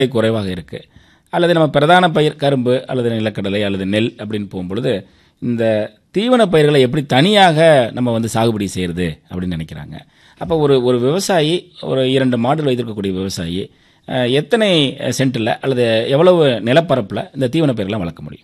குறைவாக இருக்குது அல்லது நம்ம பிரதான பயிர் கரும்பு அல்லது நிலக்கடலை அல்லது நெல் அப்படின்னு போகும்பொழுது இந்த தீவன பயிர்களை எப்படி தனியாக நம்ம வந்து சாகுபடி செய்கிறது அப்படின்னு நினைக்கிறாங்க அப்போ ஒரு ஒரு விவசாயி ஒரு இரண்டு மாடுகள் வைத்திருக்கக்கூடிய விவசாயி அஹ், எத்தனை சென்ட்டில் அல்லது எவ்வளவு நிலப்பரப்பில் இந்த தீவன பயிர்கள்லாம் வளர்க்க முடியும்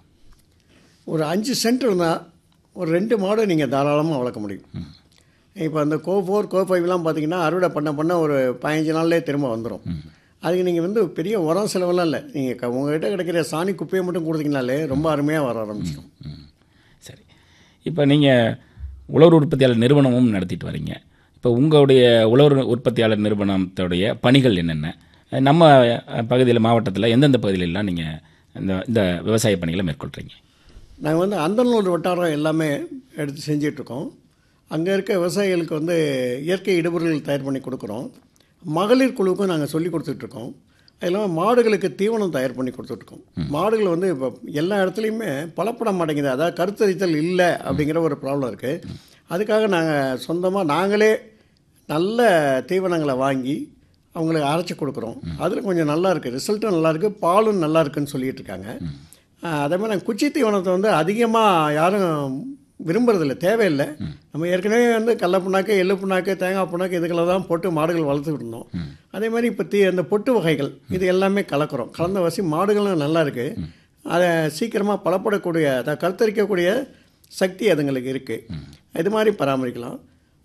ஒரு அஞ்சு சென்ட் இருந்தால் ஒரு ரெண்டு மாடு நீங்கள் தாராளமாக வளர்க்க முடியும் இப்போ அந்த கோ ஃபோர் கோ ஃபைவ்லாம் பார்த்தீங்கன்னா அறுவடை பண்ண பண்ண ஒரு பதினஞ்சு நாள்லேயே திரும்ப வந்துடும் அதுக்கு நீங்கள் வந்து பெரிய உரம் செலவெல்லாம் இல்லை நீங்கள் உங்கள்கிட்ட கிடைக்கிற சாணி குப்பையை மட்டும் கொடுத்தீங்கனாலே ரொம்ப அருமையாக வர ஆரம்பிச்சிடும் ம். சரி இப்போ நீங்கள் உழவர் உற்பத்தியாளர் நிறுவனமும் நடத்திட்டு வரீங்க இப்போ உங்களுடைய உழவர் உற்பத்தியாளர் நிறுவனத்துடைய பணிகள் என்னென்ன நம்ம பகுதியில் மாவட்டத்தில் எந்தெந்த பகுதியிலெல்லாம் நீங்கள் இந்த இந்த விவசாய பணிகளை மேற்கொள்கிறீங்க நாங்கள் வந்து அந்தநூல் வட்டாரம் எல்லாமே எடுத்து செஞ்சிட்ருக்கோம் அங்கே இருக்க விவசாயிகளுக்கு வந்து இயற்கை இடுபொருள்கள் தயார் பண்ணி கொடுக்குறோம் மகளிர் குழுவுக்கும் நாங்கள் சொல்லி கொடுத்துட்ருக்கோம் அது இல்லாமல் மாடுகளுக்கு தீவனம் தயார் பண்ணி கொடுத்துட்ருக்கோம் மாடுகள் வந்து இப்போ எல்லா இடத்துலையுமே பலப்பட மாட்டேங்குது அதாவது கருத்தரித்தல் இல்லை அப்படிங்கிற ஒரு ப்ராப்ளம் இருக்குது அதுக்காக நாங்கள் சொந்தமாக நாங்களே நல்ல தீவனங்களை வாங்கி அவங்களுக்கு அரைச்சி கொடுக்குறோம் அதில் கொஞ்சம் நல்லா இருக்குது ரிசல்ட்டும் நல்லா இருக்குது பாலும் நல்லா இருக்குன்னு சொல்லிட்டு இருக்காங்க ஆஹ் அதே மாதிரி நாங்கள் குச்சி தீவனத்தை வந்து அதிகமாக யாரும் விரும்புறதில்ல தேவையில்லை நம்ம ஏற்கனவே வந்து கடல புண்ணாக்கு எள்ளு புண்ணாக்கு தேங்காய் புண்ணாக்கு இதுகளை தான் போட்டு மாடுகள் வளர்த்துக்கிட்டு இருந்தோம் அதே மாதிரி இப்போ தீ அந்த பொட்டு வகைகள் இது எல்லாமே கலக்கிறோம் கலந்த வசி மாடுகளும் நல்லா இருக்குது அதை சீக்கிரமாக பலப்படக்கூடிய அதை கருத்தரிக்கக்கூடிய சக்தி அதுங்களுக்கு இருக்குது இது மாதிரி பராமரிக்கலாம்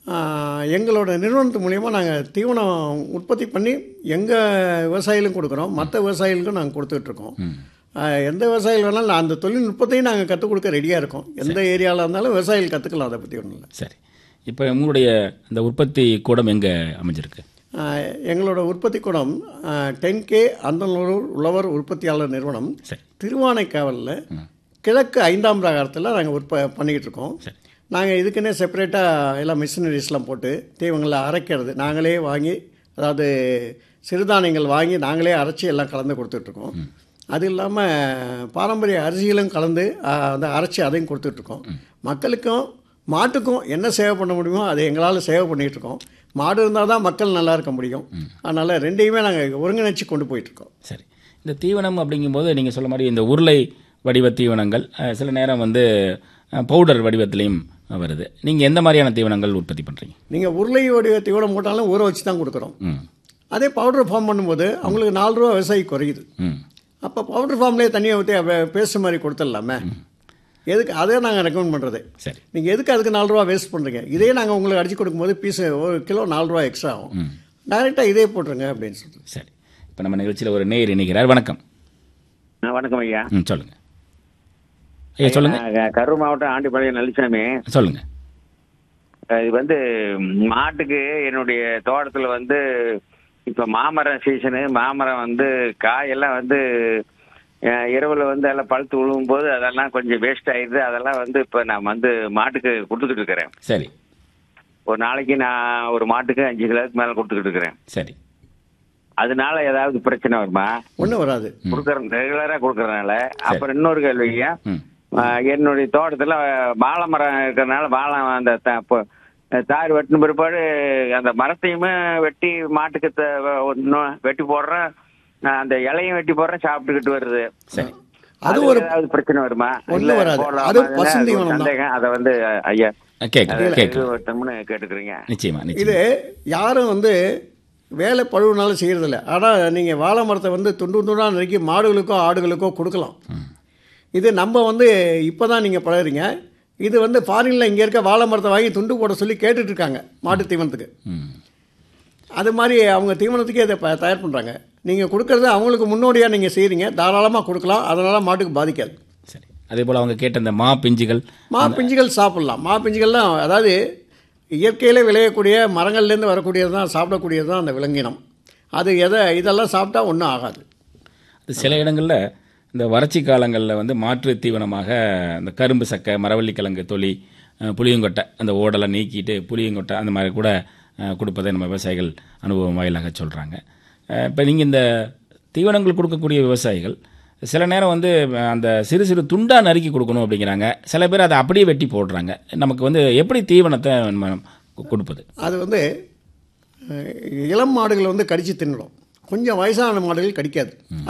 ஆஹ் எங்களோட நிறுவனத்து மூலயமா நாங்கள் தீவனம் உற்பத்தி பண்ணி எங்கள் விவசாயிகளும் கொடுக்குறோம் மற்ற விவசாயிகளுக்கும் நாங்கள் கொடுத்துட்ருக்கோம் எந்த விவசாயிகள் வேணாலும் அந்த தொழில்நுட்பத்தையும் நாங்கள் கற்றுக் கொடுக்க ரெடியாக இருக்கோம் எந்த ஏரியாவில் இருந்தாலும் விவசாயிகள் கற்றுக்கலாம் அதை பற்றி ஒன்றும் இல்லை சரி இப்போ உங்களுடைய இந்த உற்பத்தி கூடம் எங்கே அமைஞ்சிருக்கு ஆஹ் எங்களோட உற்பத்தி கூடம் டென் கே அந்தநூறு உழவர் உற்பத்தியாளர் நிறுவனம் சரி திருவானைக்காவலில் கிழக்கு ஐந்தாம் பிரகாரத்தில் நாங்கள் உற்ப பண்ணிக்கிட்டு இருக்கோம் சரி நாங்கள் இதுக்குன்னே செப்பரேட்டாக எல்லாம் மிஷினரிஸ்லாம் போட்டு தீவங்களை அரைக்கிறது நாங்களே வாங்கி அதாவது சிறுதானியங்கள் வாங்கி நாங்களே அரைச்சி எல்லாம் கலந்து கொடுத்துட்ருக்கோம் அது இல்லாமல் பாரம்பரிய அரிசிகளும் கலந்து ஆஹ், அந்த அரைச்சி அதையும் கொடுத்துட்ருக்கோம் மக்களுக்கும் மாட்டுக்கும் என்ன சேவை பண்ண முடியுமோ அதை எங்களால் சேவை பண்ணிகிட்டு இருக்கோம் மாடு இருந்தால் தான் மக்கள் நல்லா இருக்க முடியும் அதனால் ரெண்டையுமே நாங்கள் ஒருங்கிணைச்சு கொண்டு போயிட்டுருக்கோம் சரி இந்த தீவனம் அப்படிங்கும்போது நீங்கள் சொல்ல மாதிரி இந்த உருளை வடிவ தீவனங்கள் அஹ், சில நேரம் வந்து அஹ், பவுடர் வடிவத்திலையும் வருது நீங்கள் எந்த மாதிரியான தீவனங்கள் உற்பத்தி பண்ணுறீங்க நீங்கள் உருளை வடிவ தீவனம் போட்டாலும் ஊற வச்சு தான் கொடுக்குறோம் ம் அதே பவுடர் ஃபார்ம் பண்ணும்போது அவங்களுக்கு நாலு ரூபா விவசாயி குறையுது ம் அப்போ பவுடர் ஃபார்ம்லேயே தண்ணியை ஊற்றி பேஸ்ட் மாதிரி கொடுத்துடலாமே எதுக்கு அதே நாங்கள் ரெக்கமெண்ட் பண்ணுறது சரி நீங்கள் எதுக்கு அதுக்கு நாலு ரூபா வேஸ்ட் பண்ணுறீங்க இதே நாங்கள் உங்களுக்கு அடிச்சு கொடுக்கும்போது பீஸ் ஒரு கிலோ நாலு ரூபா எக்ஸ்ட்ரா ஆகும் டைரெக்டாக இதே போட்டுருங்க அப்படின்னு சொல்லிட்டு சரி இப்போ நம்ம நிகழ்ச்சியில் ஒரு நேயர் இணைகிறார் வணக்கம் ஆ, வணக்கம் ஐயா ம் சொல்லுங்கள் ஐயா சொல்லுங்கள் நான் கரூர் மாவட்டம் ஆண்டிப்பாளையம் நல்லிசாமி சொல்லுங்கள் அஹ் இது வந்து மாட்டுக்கு என்னுடைய தோட்டத்துல வந்து இப்ப மாமரம் சீசனு மாமரம் வந்து காயெல்லாம் வந்து அஹ், இரவுல வந்து எல்லாம் பழுத்து விழுவும் போது அதெல்லாம் கொஞ்சம் வேஸ்ட் ஆயிடுது அதெல்லாம் வந்து இப்ப நான் வந்து மாட்டுக்கு கொடுத்துக்கிட்டு இருக்கிறேன் சரி ஒரு நாளைக்கு நான் ஒரு மாட்டுக்கு அஞ்சு கிலோவுக்கு மேல கொடுத்துக்கிட்டு இருக்கிறேன் சரி அதனால ஏதாவது பிரச்சனை வருமா ஒன்றும் வராது கொடுக்கற ரெகுலரா கொடுக்கறதுனால அப்புறம் இன்னொரு கேள்வி ஐயா ம் ஆஹ் என்னுடைய தோட்டத்துல வாழை மரம் இருக்கிறதுனால வாழை அந்த த- பொ- தார் வெட்டின பிற்பாடு அந்த மரத்தையுமே வெட்டி மாட்டுக்கு த- இன்னும் வெட்டி போடுறேன் ஆஹ் அந்த இலையும் வெட்டி போடுறேன் சாப்பிட்டுக்கிட்டு வருது சரி அது அதுல ஒரு ஏதாவது பிரச்சனை வருமா ஒண்ணும் இல்ல வராது. போடலாமா? அது இல்ல பசுந்தீவனம் ஒரு தான். சந்தேகம் அதை வந்து ஐயா கேட்குறேன் கேட்குறேன் ஒருத்தம்னு கேட்டுக்கிறீங்க நிச்சயமா இது நிச்சயம் யாரும் வந்து வேலை பழுவுனாலும் செய்கிறதில்ல ஆனால் நீங்கள் வாழை மரத்தை வந்து துண்டு துண்டாக நறுக்கி மாடுகளுக்கோ ஆடுகளுக்கோ கொடுக்கலாம் இது நம்ம வந்து இப்போ தான் நீங்கள் பழகுறீங்க இது வந்து ஃபாரினில் இங்கே இருக்க வாழை மரத்தை வாங்கி துண்டு போட சொல்லி கேட்டுட்டு இருக்காங்க மாட்டு தீவனத்துக்கு ம் அது மாதிரி அவங்க தீவனத்துக்கே இதை ப- தயார் பண்ணுறாங்க நீங்கள் கொடுக்கறது அவங்களுக்கு முன்னோடியாக நீங்கள் செய்கிறீங்க தாராளமாக கொடுக்கலாம் அதனால் மாட்டுக்கு பாதிக்காது சரி அதே போல் அவங்க கேட்ட இந்த மா பிஞ்சுகள் மா பிஞ்சுகள் சாப்பிட்லாம் மா பிஞ்சுகள்லாம் அதாவது இயற்கையில் விளையக்கூடிய மரங்கள்லேருந்து வரக்கூடியது தான் சாப்பிடக்கூடியது தான் அந்த விலங்கினம் அது எதை இதெல்லாம் சாப்பிட்டா ஒன்றும் ஆகாது அது சில இடங்களில் இந்த வறட்சி காலங்களில் வந்து மாற்று தீவனமாக இந்த கரும்பு சக்கை மரவள்ளி கிழங்கு தொலி அஹ், புளியங்கொட்டை அந்த ஓடெல்லாம் நீக்கிட்டு புளியங்கொட்டை அந்த மாதிரி கூட அஹ், கொடுப்பதை நம்ம விவசாயிகள் அனுபவம் வாயிலாக சொல்கிறாங்க இப்போ நீங்கள் இந்த தீவனங்கள் கொடுக்கக்கூடிய விவசாயிகள் சில நேரம் வந்து அஹ், அந்த சிறு சிறு துண்டாக நறுக்கி கொடுக்கணும் அப்படிங்கிறாங்க சில பேர் அதை அப்படியே வெட்டி போடுறாங்க நமக்கு வந்து எப்படி தீவனத்தை நம்ம கு- கொடுப்பது அது வந்து அஹ், இளம் மாடுகள் வந்து கடித்து தின்னுடும் கொஞ்சம் வயசான மாடுகள் கடிக்காது